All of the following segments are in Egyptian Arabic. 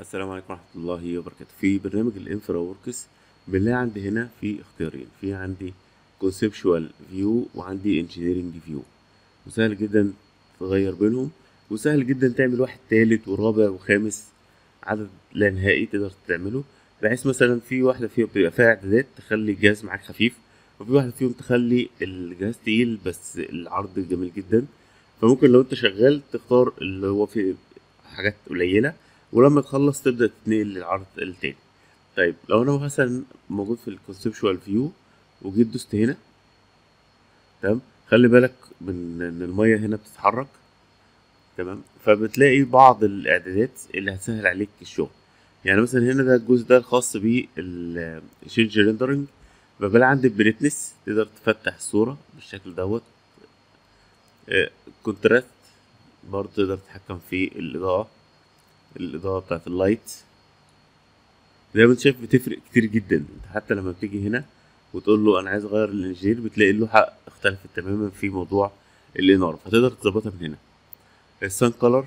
السلام عليكم ورحمة الله وبركاته في برنامج الانفرا وركس بنلاقي عندي هنا في اختيارين في عندي conceptual فيو وعندي engineering فيو وسهل جدا تغير بينهم وسهل جدا تعمل واحد تالت ورابع وخامس عدد لا نهائي تقدر تعمله بحيث مثلا في واحدة فيهم بيبقى فيها اعدادات تخلي الجهاز معاك خفيف وفي واحدة فيهم تخلي الجهاز تقيل بس العرض جميل جدا فممكن لو انت شغال تختار اللي هو فيه حاجات قليلة ولما تخلص تبدأ تتنقل للعرض التاني طيب لو انا مثلا موجود في الكونسبشوال فيو وجيت دوست هنا تمام خلي بالك من ان المية هنا بتتحرك تمام فبتلاقي بعض الاعدادات اللي هتسهل عليك الشغل يعني مثلا هنا ده الجزء ده الخاص بالشينج ريندرنج فبلاقي عندي البريتنس تقدر تفتح الصورة بالشكل دوت كونتراست برضه تقدر تتحكم في الإضاءة الإضاءة بتاعت اللايت زي ما انت شايف بتفرق كتير جدا انت حتى لما بتيجي هنا وتقول له انا عايز اغير الانجير بتلاقي اللوحة اختلفت تماما في موضوع الانارة فتقدر تظبطها من هنا السان كولر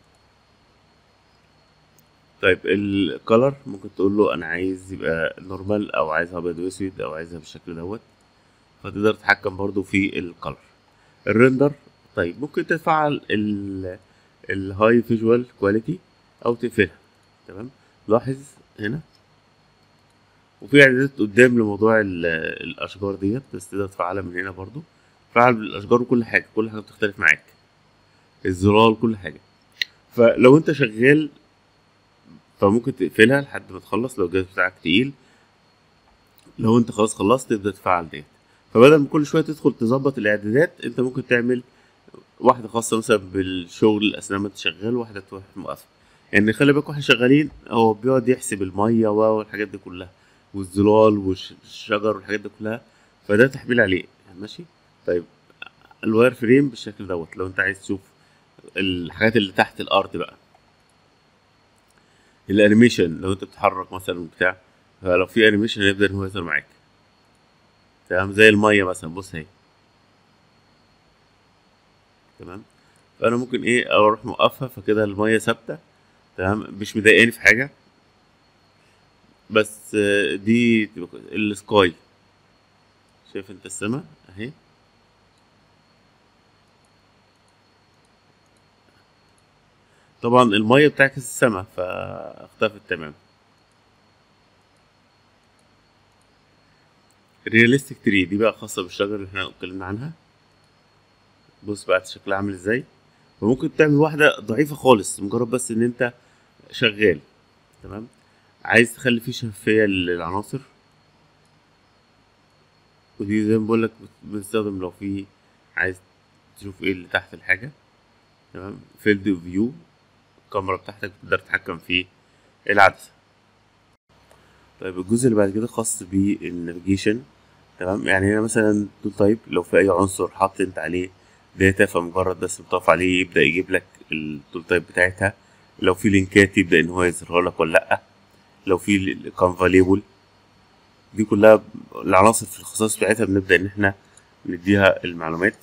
طيب الكولر ممكن تقول له انا عايز يبقى نورمال او عايزها ابيض واسود او عايزها بالشكل دوت فتقدر تتحكم برضو في الكولر الريندر طيب ممكن تفعل ال الهاي فيجوال كواليتي او تقفلها تمام لاحظ هنا وفي اعدادات قدام لموضوع الاشجار ديت بس تقدر تفعلها من هنا برضو فعل بالاشجار وكل حاجه كل حاجه بتختلف معاك الزرار كل حاجه فلو انت شغال فممكن تقفلها لحد ما تخلص لو الجهاز بتاعك تقيل لو انت خلاص خلصت تبدا تفعل ديت فبدل ما كل شويه تدخل تظبط الاعدادات انت ممكن تعمل واحده خاصه مثلا بالشغل اثناء ما انت شغال واحده تروح موقفه يعني خلي بالك واحنا شغالين هو بيقعد يحسب الميه والحاجات دي كلها والظلال والشجر والحاجات دي كلها فده تحميل عليه ماشي طيب الواير فريم بالشكل دوت لو انت عايز تشوف الحاجات اللي تحت الارض بقى الانيميشن لو انت بتتحرك مثلا بتاع فلو في انيميشن هيبدا ان هو يظهر معاك تمام زي الميه مثلا بص اهي تمام فانا ممكن ايه اروح موقفها فكده الميه ثابته تمام مش مضايقاني في حاجه بس دي السكاي شايف انت السما اهي طبعا الميه بتعكس السما فاختفت تمام رياليستيك تري دي بقى خاصه بالشجر اللي احنا اتكلمنا عنها بص بقى شكلها عامل ازاي وممكن تعمل واحده ضعيفه خالص مجرد بس ان انت شغال تمام عايز تخلي فيه شفافيه للعناصر ودي زي ما بقولك بنستخدم لو في عايز تشوف ايه اللي تحت الحاجه تمام فيلد فيو الكاميرا بتاعتك تقدر تتحكم في العدسه طيب الجزء اللي بعد كده خاص بالنافيجيشن تمام يعني هنا مثلا تول تايب لو في اي عنصر حاطط انت عليه داتا فمجرد بس بتقف عليه يبدا يجيب لك التول تايب بتاعتها لو في لينكات يبدا ان هو يظهرها لك ولا لا لو في كانفا ليبل دي كلها العناصر في الخصائص بتاعتها بنبدا ان احنا نديها المعلومات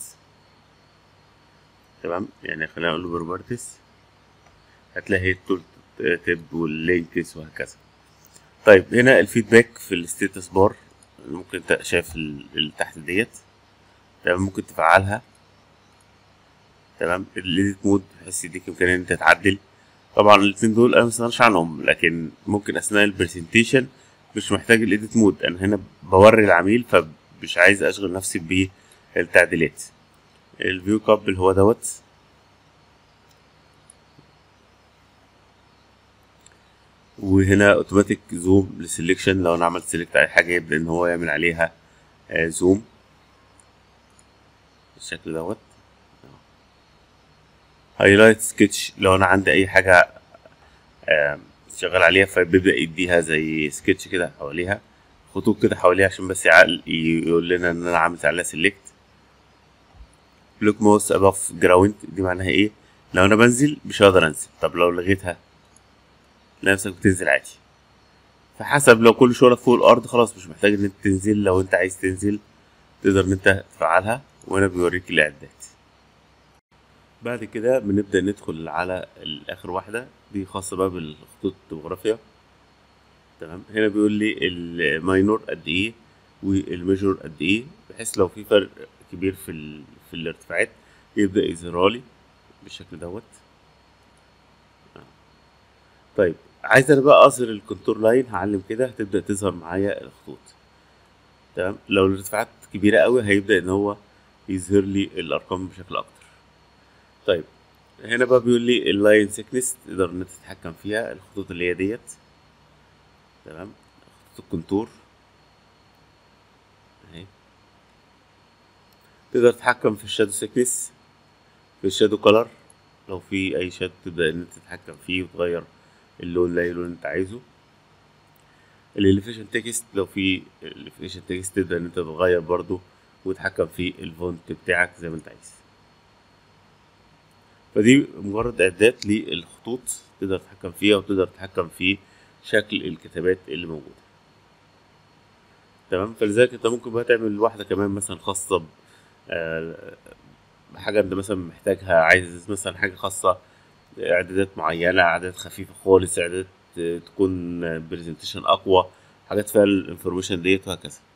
تمام يعني خلينا نقول بروبرتيز هتلاقي التول تيب واللينكس وهكذا طيب هنا الفيدباك في الستيتس بار ممكن انت شايف اللي تحت ديت تمام ممكن تفعلها تمام الايديت مود بحيث يديك امكانيه ان انت تعدل طبعا الاتنين دول انا مستغناش عنهم لكن ممكن اثناء البرزنتيشن مش محتاج الايديت مود انا هنا بوري العميل فمش عايز اشغل نفسي بالتعديلات الفيو كابل هو دوت وهنا اوتوماتيك زوم للسلكشن لو انا عملت سيلكت على حاجه يبدا ان هو يعمل عليها زوم بالشكل دوت هايلايت سكتش لو انا عندي اي حاجه شغال عليها فبيبدا يديها زي سكتش كده حواليها خطوط كده حواليها عشان بس يعقل يقول لنا ان انا عامل عليها سيلكت لوك موس اباف جراوند دي معناها ايه لو انا بنزل مش هقدر انزل طب لو لغيتها نفسك بتنزل عادي فحسب لو كل شغلك فوق الارض خلاص مش محتاج ان انت تنزل لو انت عايز تنزل تقدر ان انت تفعلها وهنا بيوريك الاعدادات بعد كده بنبدأ ندخل على الآخر واحدة دي خاصة بقى بالخطوط التopographiة تمام هنا بيقول لي الماينور قد ايه والميجور قد ايه بحيث لو في فرق كبير في ال... في الارتفاعات يبدأ يظهرها لي بالشكل دوت آه. طيب عايز انا بقى اظهر الكونتور لاين هعلم كده هتبدأ تظهر معايا الخطوط تمام لو الارتفاعات كبيرة قوي هيبدأ ان هو يظهر لي الارقام بشكل اكتر طيب هنا بقى بيقول لي اللاين سيكنس تقدر ان انت تتحكم فيها الخطوط اللي هي ديت تمام خطوط الكونتور اهي تقدر تتحكم في الشادو سيكنس في الشادو كولر لو في اي شادو تبدا ان انت تتحكم فيه وتغير اللون لاي لون انت عايزه الاليفيشن تكست لو في الاليفيشن تكست تبدا ان انت تغير برضو وتتحكم في الفونت بتاعك زي ما انت عايز فدي مجرد اعداد للخطوط تقدر تتحكم فيها وتقدر تتحكم في شكل الكتابات اللي موجوده تمام فلذلك انت ممكن بقى تعمل واحده كمان مثلا خاصه ب آه، حاجه انت مثلا محتاجها عايز مثلا حاجه خاصه اعدادات معينه اعدادات خفيفه خالص اعدادات تكون برزنتيشن اقوى حاجات فيها الانفورميشن ديت وهكذا